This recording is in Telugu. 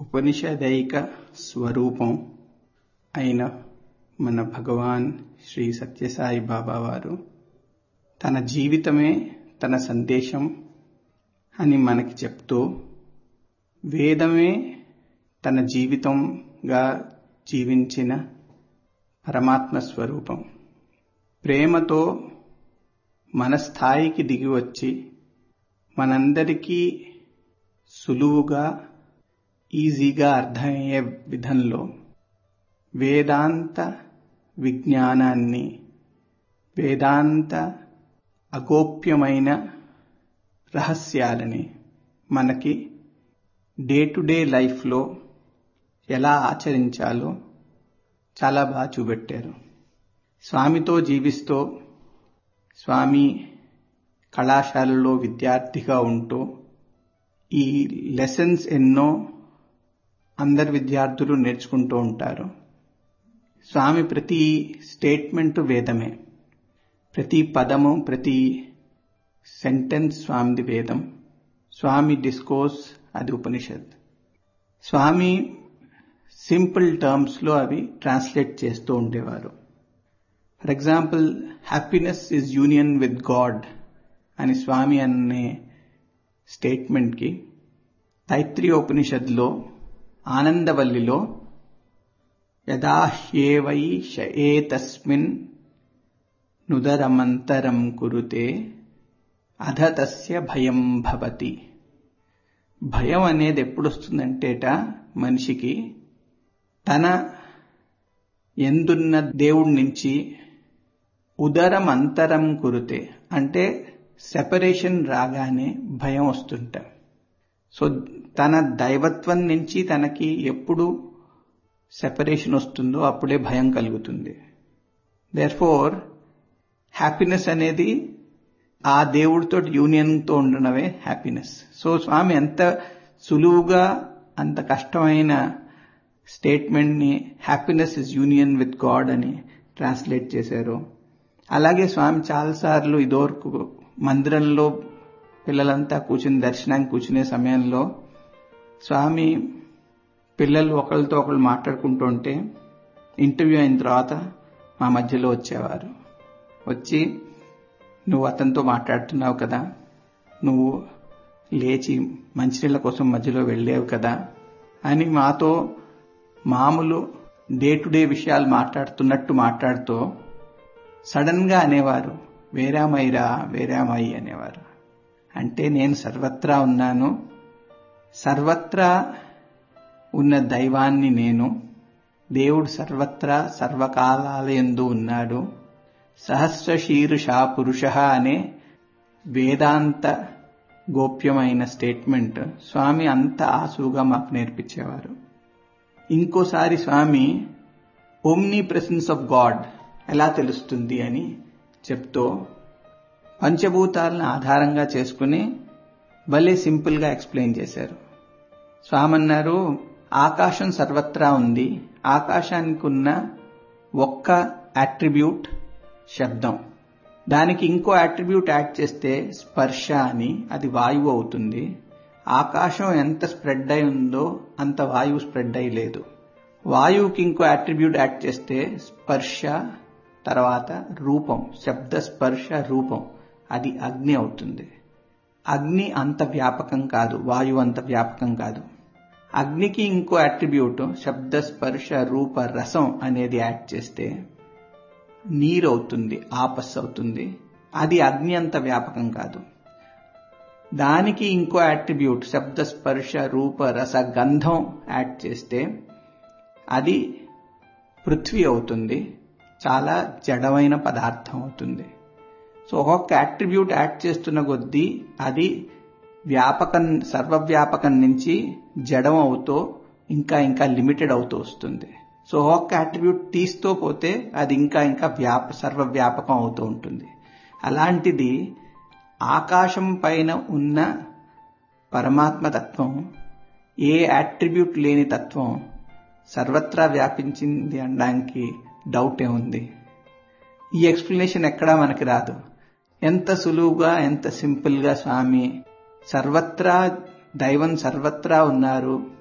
ఉపనిషదైక స్వరూపం అయిన మన భగవాన్ శ్రీ సత్యసాయి బాబా వారు తన జీవితమే తన సందేశం అని మనకి చెప్తూ వేదమే తన జీవితంగా జీవించిన పరమాత్మ స్వరూపం ప్రేమతో మన స్థాయికి దిగి వచ్చి మనందరికీ సులువుగా ఈజీగా అర్థమయ్యే విధంలో వేదాంత విజ్ఞానాన్ని వేదాంత అగోప్యమైన రహస్యాలని మనకి డే టు డే లైఫ్లో ఎలా ఆచరించాలో చాలా బాగా చూపెట్టారు స్వామితో జీవిస్తూ స్వామి కళాశాలలో విద్యార్థిగా ఉంటూ ఈ లెసన్స్ ఎన్నో అందరు విద్యార్థులు నేర్చుకుంటూ ఉంటారు స్వామి ప్రతి స్టేట్మెంట్ వేదమే ప్రతి పదము ప్రతి సెంటెన్స్ స్వామిది వేదం స్వామి డిస్కోర్స్ అది ఉపనిషత్ స్వామి సింపుల్ టర్మ్స్లో అవి ట్రాన్స్లేట్ చేస్తూ ఉండేవారు for example happiness is union with God అని స్వామి అనే స్టేట్మెంట్కి తైత్రీయోపనిషత్లో ఆనందవల్లిలో యదాహ్యేవై ఏతస్మిన్ నుదరమంతరం కురుతే అధ తస్య భయం భవతి భయం అనేది ఎప్పుడు వస్తుందంటేట మనిషికి తన ఎందున్న దేవుడి నుంచి ఉదరం అంతరం కురితే అంటే సెపరేషన్ రాగానే భయం వస్తుంట సో తన దైవత్వం నుంచి తనకి ఎప్పుడు సెపరేషన్ వస్తుందో అప్పుడే భయం కలుగుతుంది దేర్ ఫోర్ హ్యాపీనెస్ అనేది ఆ దేవుడితో యూనియన్తో ఉండడమే హ్యాపీనెస్ సో స్వామి ఎంత సులువుగా అంత కష్టమైన స్టేట్మెంట్ని happiness is union with God అని ట్రాన్స్లేట్ చేశారు అలాగే స్వామి చాలాసార్లు ఇదివరకు మందిరంలో పిల్లలంతా కూర్చుని దర్శనానికి కూర్చునే సమయంలో స్వామి పిల్లలు ఒకరితో ఒకరు మాట్లాడుకుంటుంటే ఇంటర్వ్యూ అయిన తర్వాత మా మధ్యలో వచ్చేవారు వచ్చి నువ్వు అతనితో మాట్లాడుతున్నావు కదా నువ్వు లేచి మంచినీళ్ళ కోసం మధ్యలో వెళ్ళేవు కదా అని మాతో మామూలు డే టు డే విషయాలు మాట్లాడుతున్నట్టు మాట్లాడుతూ సడన్ గా అనేవారు వేరామైరా వేరామై అనేవారు అంటే నేను సర్వత్రా ఉన్నాను సర్వత్రా ఉన్న దైవాన్ని నేను దేవుడు సర్వత్రా సర్వకాలాలయందు ఉన్నాడు సహస్ర శీర్ష పురుష అనే వేదాంత గోప్యమైన స్టేట్మెంట్ స్వామి అంత ఆసుగా మాకు నేర్పించేవారు ఇంకోసారి స్వామి ఓమ్నీ ప్రెసెన్స్ ఆఫ్ గాడ్ ఎలా తెలుస్తుంది అని చెప్తూ పంచభూతాలను ఆధారంగా చేసుకుని భలే సింపుల్గా ఎక్స్ప్లెయిన్ చేశారు స్వామి అన్నారు ఆకాశం సర్వత్రా ఉంది ఆకాశానికి ఉన్న ఒక్క అట్రిబ్యూట్ శబ్దం దానికి ఇంకో అట్రిబ్యూట్ యాడ్ చేస్తే స్పర్శ అని అది వాయువు అవుతుంది ఆకాశం ఎంత స్ప్రెడ్ అయి ఉందో అంత వాయువు స్ప్రెడ్ అయి లేదు వాయువుకి ఇంకో అట్రిబ్యూట్ యాడ్ చేస్తే స్పర్శ తర్వాత రూపం శబ్ద స్పర్శ రూపం అది అగ్ని అవుతుంది అగ్ని అంత వ్యాపకం కాదు వాయువు అంత వ్యాపకం కాదు అగ్నికి ఇంకో అట్రిబ్యూట్ శబ్ద స్పర్శ రూప రసం అనేది యాడ్ చేస్తే నీరు అవుతుంది ఆపస్ అవుతుంది అది అగ్ని అంత వ్యాపకం కాదు దానికి ఇంకో అట్రిబ్యూట్ శబ్ద స్పర్శ రూప రస గంధం యాడ్ చేస్తే అది పృథ్వీ అవుతుంది చాలా జడమైన పదార్థం అవుతుంది సో ఒక్కొక్క అట్రిబ్యూట్ యాడ్ చేస్తున్న కొద్దీ అది వ్యాపకం సర్వవ్యాపకం నుంచి జడం అవుతూ ఇంకా ఇంకా లిమిటెడ్ అవుతూ వస్తుంది సో ఒక్క అట్రిబ్యూట్ తీస్తూ పోతే అది ఇంకా ఇంకా వ్యాప సర్వవ్యాపకం అవుతూ ఉంటుంది అలాంటిది ఆకాశం పైన ఉన్న పరమాత్మ తత్వం ఏ అట్రిబ్యూట్ లేని తత్వం సర్వత్రా వ్యాపించింది అనడానికి డౌట్ ఏముంది ఈ ఎక్స్ప్లెనేషన్ ఎక్కడా మనకి రాదు ఎంత సులువుగా ఎంత సింపుల్గా స్వామి సర్వత్రా దైవం సర్వత్రా ఉన్నారు